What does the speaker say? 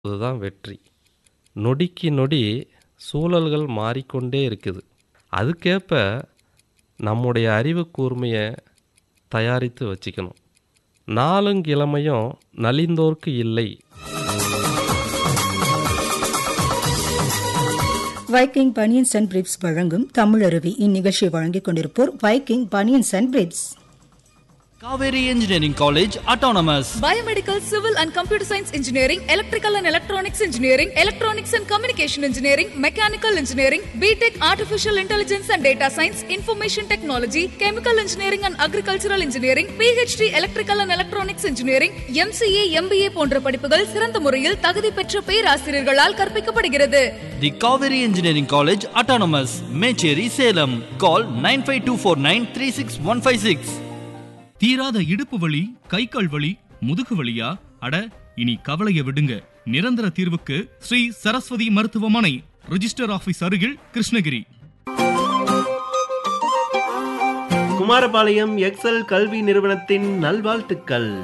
அதுதான் வெற்றி நொடிக்கு நொடி சூழல்கள் மாறிக்கொண்டே இருக்குது அதுக்கேற்ப நம்முடைய அறிவு கூர்மையை தயாரித்து வச்சுக்கணும் நாளும் கிழமையும் நலிந்தோர்க்கு இல்லை வைக்கிங் பனியன்ஸ் அண்ட் பிரிப்ஸ் வழங்கும் தமிழருவி இந்நிகழ்ச்சியை வழங்கிக் கொண்டிருப்போர் Viking banians and briefs Kaveri Engineering College Autonomous. Biomedical, Civil and Computer Science Engineering, Electrical and Electronics Engineering, Electronics and Communication Engineering, Mechanical Engineering, BTech Artificial Intelligence and Data Science, Information Technology, Chemical Engineering and Agricultural Engineering, PhD Electrical and Electronics Engineering, MCA, MBA போன்ற படிப்புகள் சிறந்த முறையில் தகுதி பெற்ற பேராசிரியர்களால் கற்பிக்கப்படுகிறது The Kaveri Engineering College Autonomous. Mecheri Salem. Call 95249 தீராத இடுப்பு வலி கை கால் வலி முதுகு வலியா அட இனி கவலைய விடுங்க நிரந்தர தீர்வுக்கு ஸ்ரீ சரஸ்வதி மருத்துவமனை ரிஜிஸ்டர் ஆபீஸ் அருகில் கிருஷ்ணகிரி குமாரபாளையம் எக்ஸல் கல்வி நிறுவனத்தின் நல்வாழ்த்துக்கள்